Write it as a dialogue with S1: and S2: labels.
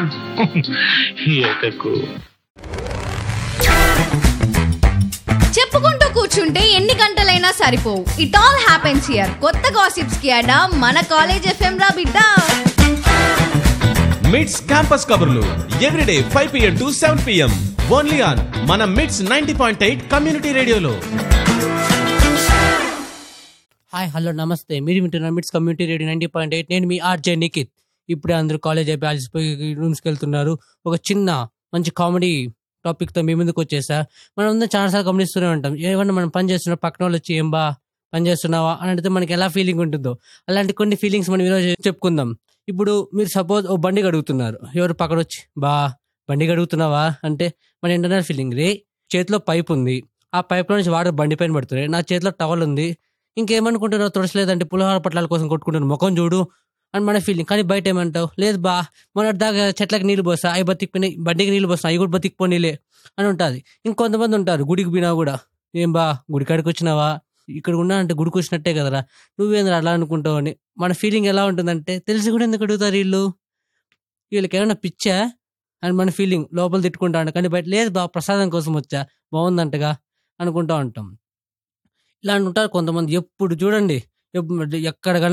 S1: ఎకకు
S2: చెప్పుకుంటూ కూర్చుంటే ఎన్ని గంటలైనా సరిపోవు ఇట్ ఆల్ హ్యాపెన్స్ హియర్ కొత్త గాసిప్స్ కి అడా మన కాలేజ్ ఎఫ్ఎం రా బిడ్డ
S3: మిడ్స్ క్యాంపస్ కబుర్లు everyday five PM to seven PM only on మన MITS ninety point eight community రేడియోలో
S4: హాయ్ హలో నమస్తే మీరు వింటున్నారు MITS community radio ninety point eight నేను మీ ఆర్జే నిఖిత్ ఇప్పుడే అందరూ కాలేజ్ అయిపోయి అలసిపోయి రూమ్స్కి వెళ్తున్నారు ఒక చిన్న మంచి కామెడీ టాపిక్తో మీ ముందుకు వచ్చేసా మనం అందరం చాలాసార్లు గమనిస్తూనే ఉంటాం ఏమన్నా మనం పని చేస్తున్నా పక్కన వాళ్ళు వచ్చి ఏం బా పని చేస్తున్నావా అని అడిగితే మనకి ఎలా ఫీలింగ్ ఉంటుందో అలాంటి కొన్ని ఫీలింగ్స్ మనం ఈరోజు చెప్పుకుందాం ఇప్పుడు మీరు సపోజ్ ఓ బండి అడుగుతున్నారు ఎవరు పక్కన వచ్చి బా బండి అడుగుతున్నావా అంటే మన ఇంటర్నల్ ఫీలింగ్ రే చేతిలో పైప్ ఉంది ఆ పైప్లో నుంచి వాటర్ బండి పైన పడుతుంది నా చేతిలో టవల్ ఉంది ఇంకేమనుకుంటున్నావు తుడసలేదంటే పులిహోర పట్లాల కోసం కొట్టుకుంటున్నావు ముఖం చూడు అని మన ఫీలింగ్ కానీ బయట ఏమంటావు లేదు బా మన దాకా చెట్లకి నీళ్ళు పోస్తా అవి బతికిపోయినాయి బండికి నీళ్ళు పోస్తా అవి కూడా బతికిపోనీలే అని ఉంటుంది ఇంకొంతమంది ఉంటారు గుడికి పోయినా కూడా ఏం బా గుడి కాడికి వచ్చినావా ఇక్కడ ఉన్నా అంటే గుడికి వచ్చినట్టే కదరా నువ్వేంద్ర అలా అనుకుంటావు అని మన ఫీలింగ్ ఎలా ఉంటుందంటే తెలిసి కూడా ఎందుకు అడుగుతారు వీళ్ళు వీళ్ళకి ఏమైనా పిచ్చా అని మన ఫీలింగ్ లోపల తిట్టుకుంటా ఉంటాం కానీ బయట లేదు బా ప్రసాదం కోసం వచ్చా బాగుందంటగా అనుకుంటా ఉంటాం ఇలా ఉంటారు కొంతమంది ఎప్పుడు చూడండి ఎప్పుడు ఎక్కడ